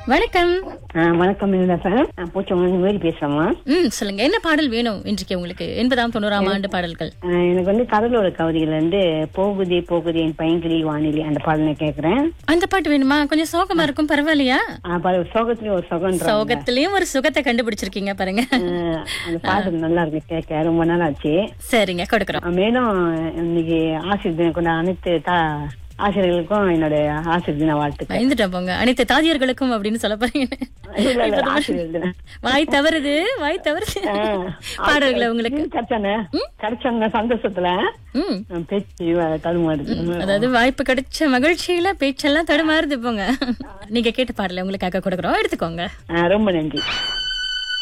வணக்கம் ஆ, வணக்கம் சார் நான் பூச்சவங்க மேரி பேசுறேம்மா ம் சொல்லுங்க என்ன பாடல் வேணும் இன்றைக்கு உங்களுக்கு எண்பதாம் தொண்ணூறாம் ஆண்டு பாடல்கள் ஆ, எனக்கு வந்து கடலோர கவிதைகள் வந்து போகுதே போகுதே என் பையன்கிளி வானிலை அந்த பாடலை கேட்கறேன் அந்த பாட்டு வேணுமா கொஞ்சம் சோகமா இருக்கும் பரவாயில்லையா சோகத்துலயும் ஒரு சுகம் சோகத்திலயும் ஒரு சுகத்தை கண்டுபிடிச்சிருக்கீங்க பாருங்க அந்த பாட்டு நல்லா இருக்கு கேட்க ரொம்ப நாள் ஆச்சு சரிங்க கொடுக்குறோம் ஆ, மேலும் இன்னைக்கு ஆசிரியர் தினம் கொண்ட அனைத்து தா- ஆசிரியர்களுக்கும் என்னோட ஆசிரியர் தின வாழ்த்துக்கள் பயந்துட்டேன் போங்க அனைத்து தாதியர்களுக்கும் அப்படின்னு சொல்ல போறீங்க இல்ல, இல்ல, ஆசிரியர் தினம் வாய் தவறுது வாய் தவறுது ஆ, பாடல்களை உங்களுக்கு ம், கிடைச்சானே கிடைச்சாங்க சந்தோஷத்துல ம் ஆ, பேச்சு தடுமாறுது அதாவது வாய்ப்பு கிடைச்ச மகிழ்ச்சியில பேச்செல்லாம் தடுமாறுது போங்க நீங்க கேட்ட பாடல உங்களுக்காக கொடுக்குறோம் எடுத்துக்கோங்க ஆ, ரொம்ப நன்றி